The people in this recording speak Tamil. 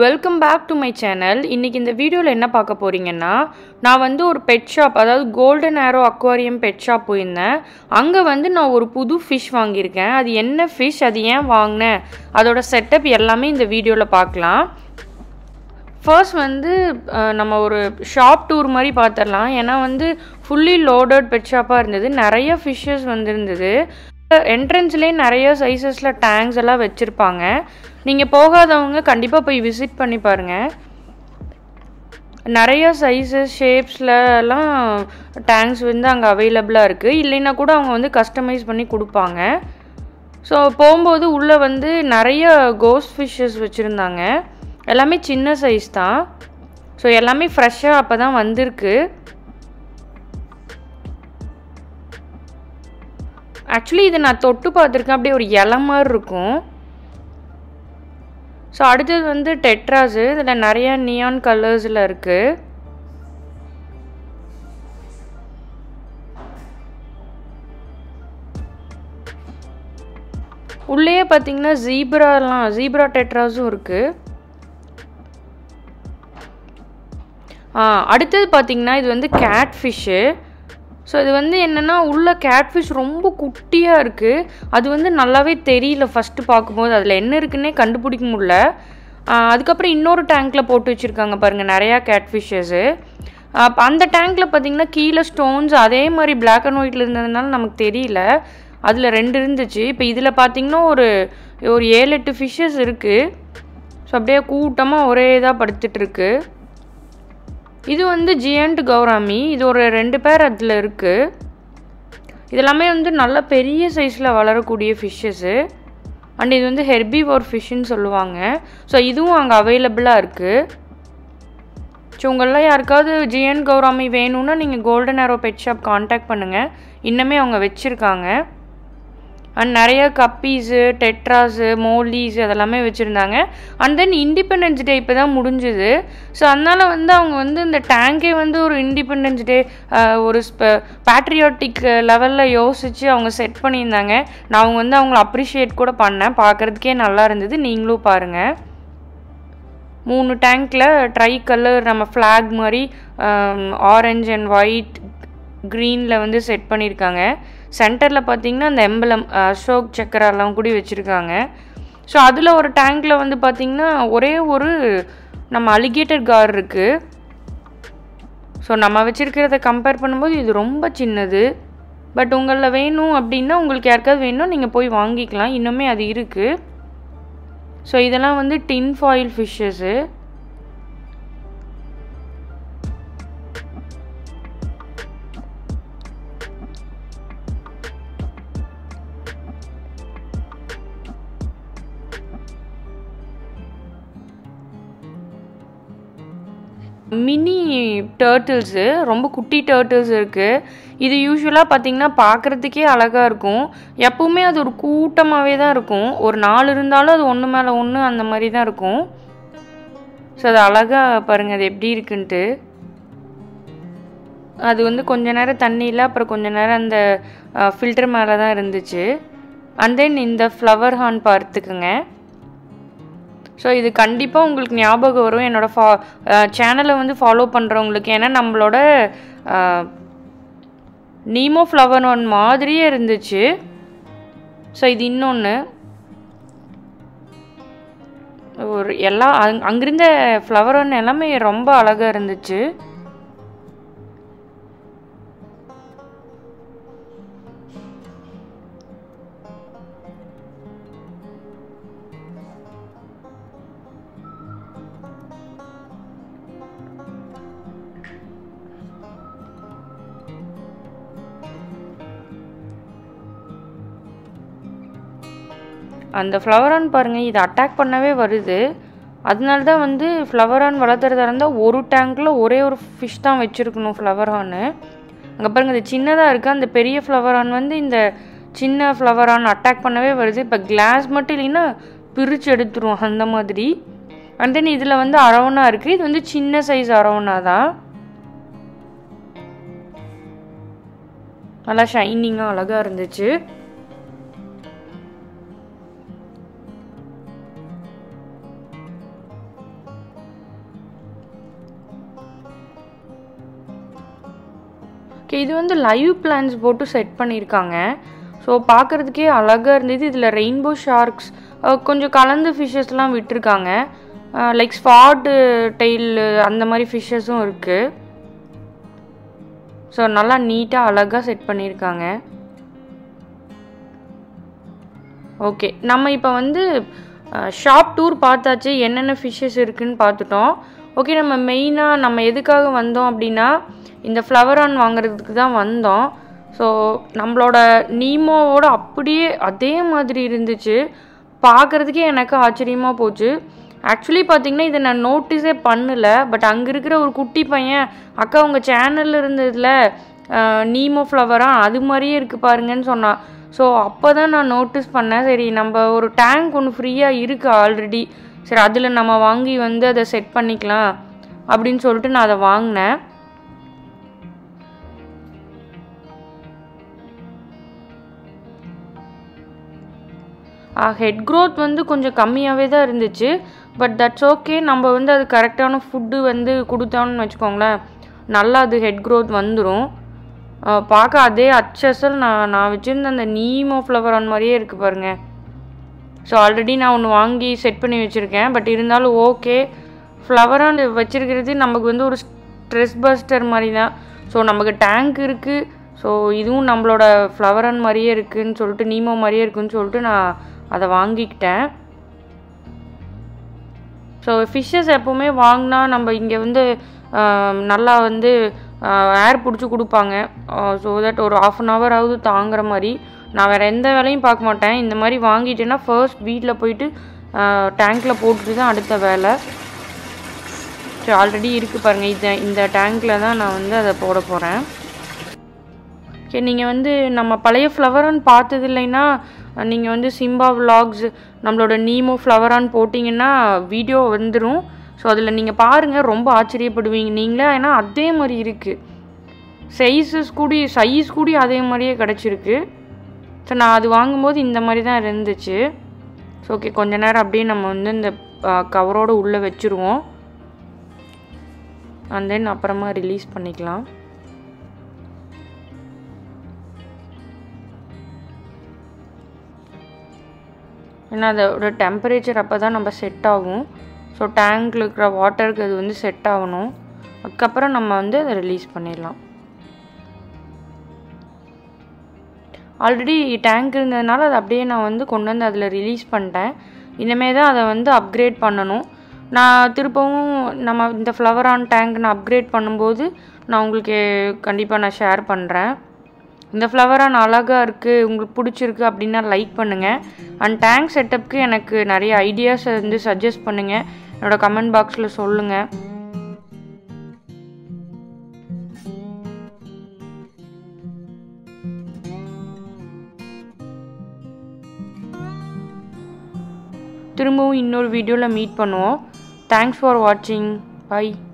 welcome back to my channel இன்றைக்கி இந்த வீடியோவில் என்ன பார்க்க போகிறீங்கன்னா நான் வந்து ஒரு பெட் ஷாப் அதாவது golden arrow aquarium pet shop போயிருந்தேன் அங்கே வந்து நான் ஒரு புது ஃபிஷ் வாங்கியிருக்கேன் அது என்ன ஃபிஷ் அது ஏன் வாங்கினேன் அதோட செட்டப் எல்லாமே இந்த வீடியோவில் பார்க்கலாம் ஃபர்ஸ்ட் வந்து அஹ், நம்ம ஒரு ஷாப் டூர் மாதிரி பார்த்துடலாம் ஏன்னா வந்து ஃபுல்லி லோடட் பெட் ஷாப்பாக இருந்தது நிறைய ஃபிஷ்ஷஸ் வந்துருந்தது என்ட்ரன்ஸ்லேயே நிறைய சைஸஸில் டேங்க்ஸ் எல்லாம் வச்சுருப்பாங்க நீங்கள் போகாதவங்க கண்டிப்பாக போய் விசிட் பண்ணி பாருங்கள் நிறைய சைஸஸ் ஷேப்ஸில் எல்லாம் டேங்க்ஸ் வந்து அங்கே அவைலபிளாக இருக்குது இல்லைன்னா கூட அவங்க வந்து கஸ்டமைஸ் பண்ணி கொடுப்பாங்க ஸோ போகும்போது உள்ளே வந்து நிறைய கோஸ்ட் ஃபிஷ்ஷஸ் வச்சுருந்தாங்க எல்லாமே சின்ன சைஸ் தான் ஸோ எல்லாமே ஃப்ரெஷ்ஷாக அப்போ தான் வந்திருக்கு ஆக்சுவலி இதை நான் தொட்டு பார்த்துருக்கேன் அப்படியே ஒரு இலை மாதிரி இருக்கும் ஸோ அடுத்தது வந்து டெட்ராஸு இதில் நிறைய நியான் கலர்ஸில் இருக்குது உள்ளேயே பார்த்தீங்கன்னா ஜீப்ராலாம் ஜீப்ரா டெட்ராஸும் இருக்குது அடுத்தது பார்த்தீங்கன்னா இது வந்து கேட் ஃபிஷ்ஷு ஸோ இது வந்து என்னென்னா உள்ள கேட்ஃபிஷ் ரொம்ப குட்டியாக இருக்குது அது வந்து நல்லாவே தெரியல ஃபஸ்ட்டு பார்க்கும்போது அதில் என்ன இருக்குன்னே கண்டுபிடிக்க முடியல ஆஹ் அதுக்கப்புறம் இன்னொரு டேங்க்கில் போட்டு வச்சுருக்காங்க பாருங்கள் நிறையா கேட்ஃபிஷ்ஷஸு அந்த டேங்க்கில் பார்த்தீங்கன்னா கீழே ஸ்டோன்ஸ் அதே மாதிரி பிளாக் அண்ட் ஒயிட்டில் இருந்ததுனால நமக்கு தெரியல அதில் ரெண்டு இருந்துச்சு இப்போ இதில் பார்த்தீங்கன்னா ஒரு ஒரு ஏழு எட்டு ஃபிஷ்ஷஸ் இருக்குது ஸோ அப்படியே கூட்டமாக ஒரே இதாக படுத்துட்ருக்கு இது வந்து ஜியண்ட் கௌராமி இது ஒரு ரெண்டு பேர் அதில் இருக்குது இதெல்லாமே வந்து நல்ல பெரிய சைஸில் வளரக்கூடிய ஃபிஷ்ஷஸ்ஸு அண்ட் இது வந்து ஹெர்பி ஒரு ஃபிஷ்ஷுன்னு சொல்லுவாங்க ஸோ இதுவும் அங்கே அவைலபிளாக இருக்குது ஸோ உங்களெலாம் யாருக்காவது ஜிஎன் கௌராமி வேணும்னா நீங்கள் golden arrow pet shop contact பண்ணுங்கள் இன்னுமே அவங்க வச்சுருக்காங்க அண்ட் நிறைய கப்பீஸு டெட்ராஸு மோலீஸ் அதெல்லாமே வச்சுருந்தாங்க அண்ட் தென் இண்டிபெண்டன்ஸ் டே இப்போ தான் முடிஞ்சுது ஸோ அதனால் வந்து அவங்க வந்து இந்த டேங்கே வந்து ஒரு இண்டிபெண்டன்ஸ் டே ஒரு ஸ்ப பேட்ரியாட்டிக் லெவலில் யோசித்து அவங்க செட் பண்ணியிருந்தாங்க நான் அவங்க வந்து அவங்கள அப்ரிஷியேட் கூட பண்ணேன் பார்க்குறதுக்கே நல்லா இருந்தது நீங்களும் பாருங்கள் மூணு டேங்க்கில் ட்ரை கலர் நம்ம ஃப்ளாக் மாதிரி ஆரஞ்ச் அண்ட் ஒயிட் க்ரீனில் வந்து செட் பண்ணியிருக்காங்க சென்டரில் பார்த்தீங்கன்னா அந்த எம்பலம் அசோக் சக்கரெல்லாம் கூட வச்சுருக்காங்க ஸோ அதில் ஒரு டேங்க்கில் வந்து பார்த்திங்கன்னா ஒரே ஒரு நம்ம அலிகேட்டர் கார் இருக்குது ஸோ நம்ம வச்சுருக்கிறத கம்பேர் பண்ணும்போது இது ரொம்ப சின்னது பட் உங்களில் வேணும் அப்படின்னா உங்களுக்கு யாருக்காவது வேணும் நீங்கள் போய் வாங்கிக்கலாம் இன்னுமே அது இருக்குது ஸோ இதெல்லாம் வந்து tin foil fishes mini turtles ரொம்ப குட்டி டேர்ட்டில்ஸ் இருக்குது இது யூஸ்வலாக பார்த்தீங்கன்னா பார்க்குறதுக்கே அழகாக இருக்கும் எப்பவுமே அது ஒரு கூட்டமாகவே தான் இருக்கும் ஒரு நாள் இருந்தாலும் அது ஒன்று மேலே ஒன்று அந்த மாதிரி தான் இருக்கும் ஸோ அது அழகாக பாருங்கள் அது எப்படி இருக்குன்ட்டு அது வந்து கொஞ்ச நேரம் தண்ணியில் அப்புறம் கொஞ்ச நேரம் அந்த ஃபில்டர் மேலே தான் இருந்துச்சு அண்ட் தென் இந்த ஃப்ளவர் ஹார்ன் பார்த்துக்குங்க ஸோ இது கண்டிப்பாக உங்களுக்கு ஞாபகம் வரும் என்னோடய ஃபா சேனலை வந்து ஃபாலோ பண்ணுறவங்களுக்கு ஏன்னா நம்மளோட நீமோ ஃப்ளவர் ஒன் மாதிரியே இருந்துச்சு ஸோ இது இன்னொன்று ஒரு எல்லா அங் அங்கிருந்த ஃப்ளவர் ஒன் எல்லாமே ரொம்ப அழகாக இருந்துச்சு அந்த ஃப்ளவரான் பாருங்கள் இது அட்டாக் பண்ணவே வருது அதனால தான் வந்து ஃப்ளவரான் வளர்த்துறதா இருந்தால் ஒரு டேங்க்கில் ஒரே ஒரு ஃபிஷ் தான் வச்சுருக்கணும் ஃப்ளவரானு அங்கே பாருங்கள் இது சின்னதாக இருக்குது அந்த பெரிய ஃப்ளவரான் வந்து இந்த சின்ன ஃப்ளவரான் அட்டாக் பண்ணவே வருது இப்போ கிளாஸ் மட்டும் இல்லைன்னா பிரித்து எடுத்துரும் அந்த மாதிரி அண்ட் தென் இதில் வந்து அரவணா இருக்குது இது வந்து சின்ன சைஸ் அரவணா தான் நல்லா ஷைனிங்காக அழகாக இருந்துச்சு ஓகே இது வந்து லைவ் பிளான்ஸ் போட்டு செட் பண்ணியிருக்காங்க ஸோ பார்க்குறதுக்கே அழகாக இருந்தது இதில் ரெயின்போ ஷார்க்ஸ் கொஞ்சம் கலந்து ஃபிஷ்ஷஸ்லாம் விட்டுருக்காங்க லைக் ஸ்பாட் டெயில் அந்த மாதிரி ஃபிஷ்ஷஸும் இருக்குது ஸோ நல்லா நீட்டாக அழகாக செட் பண்ணியிருக்காங்க ஓகே நம்ம இப்போ வந்து ஷாப் டூர் பார்த்தாச்சு என்னென்ன ஃபிஷ்ஷஸ் இருக்குன்னு பார்த்துட்டோம் ஓகே நம்ம மெயினாக நம்ம எதுக்காக வந்தோம் அப்படின்னா இந்த ஃப்ளவர் ஆன் வாங்குறதுக்கு தான் வந்தோம் ஸோ நம்மளோட நீமோவோட அப்படியே அதே மாதிரி இருந்துச்சு பார்க்குறதுக்கே எனக்கு ஆச்சரியமாக போச்சு ஆக்சுவலி பார்த்தீங்கன்னா இதை நான் நோட்டீஸே பண்ணல பட் அங்கே இருக்கிற ஒரு குட்டி பையன் அக்கா உங்கள் சேனலில் இருந்ததில் நீமோ ஃப்ளவராக அது மாதிரியே இருக்குது பாருங்கன்னு சொன்னான் ஸோ அப்போ தான் நான் நோட்டீஸ் பண்ணேன் சரி நம்ம ஒரு டேங்க் ஒன்று ஃப்ரீயாக இருக்குது ஆல்ரெடி சரி அதில் நம்ம வாங்கி வந்து அதை செட் பண்ணிக்கலாம் அப்படின்னு சொல்லிட்டு நான் அதை வாங்கினேன் ஹெட் க்ரோத் வந்து கொஞ்சம் கம்மியாகவே தான் இருந்துச்சு பட் தட்ஸ் ஓகே நம்ம வந்து அது கரெக்டான ஃபுட்டு வந்து கொடுத்தோம்னு வச்சுக்கோங்களேன் நல்லா அது ஹெட் க்ரோத் வந்துடும் பார்க்க அதே அச்சசல் நான் நான் வச்சுருந்த அந்த நீமோ ஃப்ளவர் ஆன் மாதிரியே இருக்குது பாருங்க ஸோ ஆல்ரெடி நான் ஒன்று வாங்கி செட் பண்ணி வச்சுருக்கேன் பட் இருந்தாலும் ஓகே ஃப்ளவர் ஆன் வச்சுருக்கிறது நமக்கு வந்து ஒரு ஸ்ட்ரெஸ் பஸ்டர் மாதிரி தான் ஸோ நமக்கு டேங்க் இருக்குது ஸோ இதுவும் நம்மளோட ஃப்ளவர் ஆன் மாதிரியே இருக்குதுன்னு சொல்லிட்டு நீமோ மாதிரியே இருக்குன்னு சொல்லிட்டு நான் அதை வாங்கிக்கிட்டேன் ஸோ ஃபிஷ்ஷஸ் எப்போவுமே வாங்கினா நம்ம இங்கே வந்து நல்லா வந்து ஏர் பிடிச்சி கொடுப்பாங்க ஸோ தட் ஒரு ஆஃப் அன் ஹவராவது தாங்குற மாதிரி நான் வேறு எந்த வேலையும் பார்க்க மாட்டேன் இந்த மாதிரி வாங்கிட்டேன்னா ஃபர்ஸ்ட் வீட்டில் போயிட்டு டேங்க்கில் போட்டுட்டு தான் அடுத்த வேலை ஸோ ஆல்ரெடி இருக்குது பாருங்கள் இந்த இந்த டேங்க்கில் தான் நான் வந்து அதை போட போகிறேன் ஓகே நீங்கள் வந்து நம்ம பழைய ஃப்ளவரான் பார்த்தது இல்லைன்னா நீங்கள் வந்து சிம்பா விலாக்ஸ் நம்மளோட நீமோ ஃப்ளவரான் போட்டிங்கன்னா வீடியோ வந்துடும் ஸோ அதில் நீங்கள் பாருங்கள் ரொம்ப ஆச்சரியப்படுவீங்க நீங்களே ஏன்னா அதே மாதிரி இருக்குது சைஸஸ் கூடி சைஸ் கூடி அதே மாதிரியே கிடச்சிருக்கு ஸோ நான் அது வாங்கும்போது இந்த மாதிரி தான் இருந்துச்சு ஸோ ஓகே கொஞ்ச நேரம் அப்படியே நம்ம வந்து இந்த கவரோடு உள்ளே வச்சுருவோம் அண்ட் தென் அப்புறமா ரிலீஸ் பண்ணிக்கலாம் ஏன்னா அதோட டெம்பரேச்சர் அப்போ தான் நம்ம செட் ஆகும் ஸோ டேங்க்கில் இருக்கிற வாட்டருக்கு அது வந்து செட் ஆகணும் அதுக்கப்புறம் நம்ம வந்து அதை ரிலீஸ் பண்ணிடலாம் ஆல்ரெடி டேங்க் இருந்ததுனால அதை அப்படியே நான் வந்து கொண்டு வந்து அதில் ரிலீஸ் பண்ணிட்டேன் இனிமேல் தான் அதை வந்து அப்கிரேட் பண்ணணும் நான் திருப்பவும் நம்ம இந்த ஃப்ளவர் ஆன் டேங்க் நான் அப்கிரேட் பண்ணும்போது நான் உங்களுக்கு கண்டிப்பாக நான் ஷேர் பண்ணுறேன் இந்த ஃப்ளவராக அழகாக இருக்குது உங்களுக்கு பிடிச்சிருக்கு அப்படின்னா லைக் பண்ணுங்கள் அண்ட் டேங்க் செட்டப்க்கு எனக்கு நிறைய ஐடியாஸ் வந்து சஜஸ்ட் பண்ணுங்கள் என்னோடய கமெண்ட் பாக்ஸில் சொல்லுங்கள் திரும்பவும் இன்னொரு வீடியோவில் மீட் பண்ணுவோம் தேங்க்ஸ் ஃபார் வாட்சிங் பை